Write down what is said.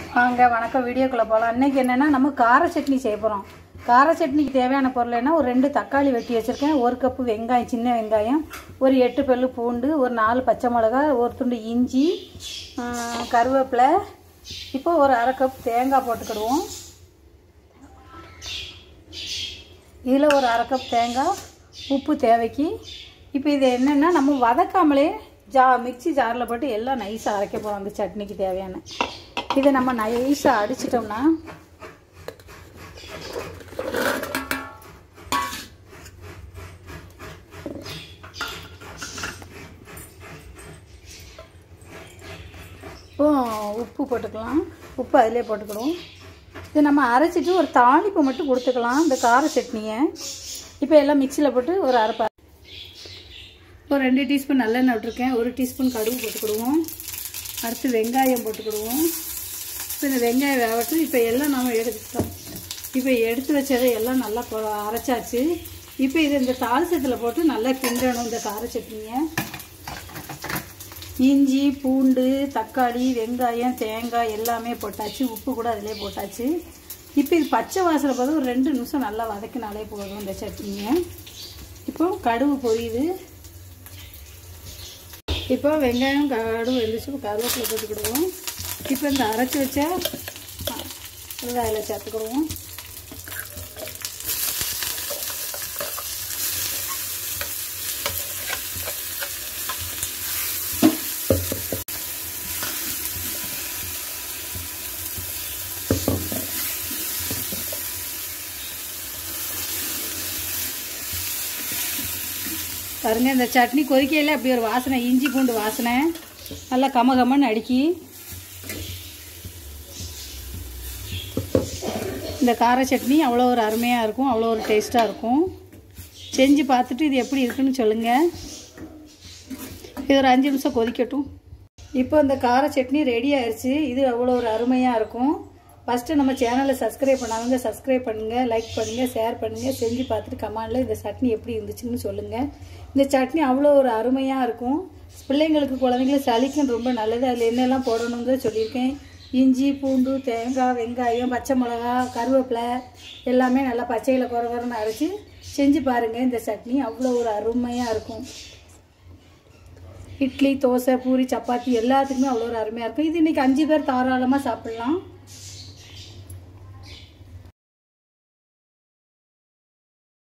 வாங்க வணக்கம் வீடியோக்குள்ளே போகலாம் இன்றைக்கி என்னென்னா நம்ம கார சட்னி செய்ய போகிறோம் கார சட்னிக்கு தேவையான பொருள் என்ன ஒரு ரெண்டு தக்காளி வெட்டி வச்சுருக்கேன் ஒரு கப்பு வெங்காயம் சின்ன வெங்காயம் ஒரு எட்டு பல்லு பூண்டு ஒரு நாலு பச்சை மிளகா ஒரு துண்டு இஞ்சி ஆ, கருவேப்பிலை இப்போ ஒரு அரை கப் தேங்காய் போட்டுக்கிடுவோம் இதில் ஒரு அரை கப் தேங்காய் உப்பு தேவைக்கு இப்போ இது என்னென்னா நம்ம வதக்காமலே ஜா மிக்ஸி ஜாரில் போட்டு எல்லாம் நைஸாக அரைக்க போகிறோம் அந்த சட்னிக்கு தேவையான இதை நம்ம நைஸாக அடிச்சிட்டோம்னா இப்போ உப்பு போட்டுக்கலாம் உப்பு அதிலே போட்டுக்கிடுவோம் இது நம்ம அரைச்சிட்டு ஒரு தாளிப்பு மட்டும் கொடுத்துக்கலாம் இந்த கார சட்னியை இப்போ எல்லாம் மிக்சியில் போட்டு ஒரு அரைப்பா ஒரு ரெண்டு டீஸ்பூன் நல்லெண்ணெய் விட்டுருக்கேன் ஒரு டீஸ்பூன் கடுகு போட்டுக்கிடுவோம் அடுத்து வெங்காயம் போட்டுக்கிடுவோம் இப்போ இந்த வெங்காயம் வேகட்டும் இப்போ எல்லாம் நம்ம எடுத்துட்டோம் இப்போ எடுத்து வச்சதை எல்லாம் நல்லா கொ- அரைச்சாச்சு இப்போ இது இந்த தாளிசத்தில் போட்டு நல்லா கிண்டணும் இந்த கார சட்னியை இஞ்சி பூண்டு தக்காளி வெங்காயம் தேங்காய் எல்லாமே போட்டாச்சு உப்பு கூட அதிலே போட்டாச்சு இப்போ இது பச்சை வாசனை போது ஒரு ரெண்டு நிமிஷம் நல்லா வதக்கினாலே போதும் இந்த சட்னியை இப்போ கடுகு பொரியுது இப்போ வெங்காயம் கடுகு வெந்துச்சு இப்போ கருவேப்பிலை போட்டுக்கிடுவோம் இப்போ இந்த அரைச்சி வச்ச வெங்காயில் சேர்த்துக்கிடுவோம் பாருங்க இந்த சட்னி கொதிக்கையில் அப்படி ஒரு வாசனை இஞ்சி பூண்டு வாசனை நல்லா கம கமன்னு அடிக்கி இந்த கார சட்னி அவ்வளோ ஒரு அருமையாக இருக்கும் அவ்வளோ ஒரு டேஸ்ட்டாக இருக்கும் செஞ்சு பார்த்துட்டு இது எப்படி இருக்குன்னு சொல்லுங்கள் இது ஒரு அஞ்சு நிமிஷம் கொதிக்கட்டும் இப்போ இந்த கார சட்னி ரெடி ஆயிடுச்சு இது அவ்வளோ ஒரு அருமையாக இருக்கும் ஃபஸ்ட்டு நம்ம சேனலை சப்ஸ்கிரைப் பண்ணாதவங்க சப்ஸ்கிரைப் பண்ணுங்கள் லைக் பண்ணுங்கள் ஷேர் பண்ணுங்கள் செஞ்சு பார்த்துட்டு கமெண்டில் இந்த சட்னி எப்படி இருந்துச்சுன்னு சொல்லுங்கள் இந்த சட்னி அவ்வளோ ஒரு அருமையாக இருக்கும் பிள்ளைங்களுக்கு குழந்தைங்களுக்கு சளிக்கும் ரொம்ப நல்லது அதில் என்னெல்லாம் போடணுங்கிறத சொல்லியிருக்கேன் இஞ்சி பூண்டு தேங்காய் வெங்காயம் பச்சை மிளகா கருவேப்பிலை எல்லாமே நல்லா பச்சையில் குறை குறைன்னு அரைச்சி செஞ்சு பாருங்கள் இந்த சட்னி அவ்வளோ ஒரு அருமையாக இருக்கும் இட்லி தோசை பூரி சப்பாத்தி எல்லாத்துக்குமே அவ்வளோ ஒரு அருமையாக இருக்கும் இது இன்றைக்கி அஞ்சு பேர் தாராளமாக சாப்பிட்லாம்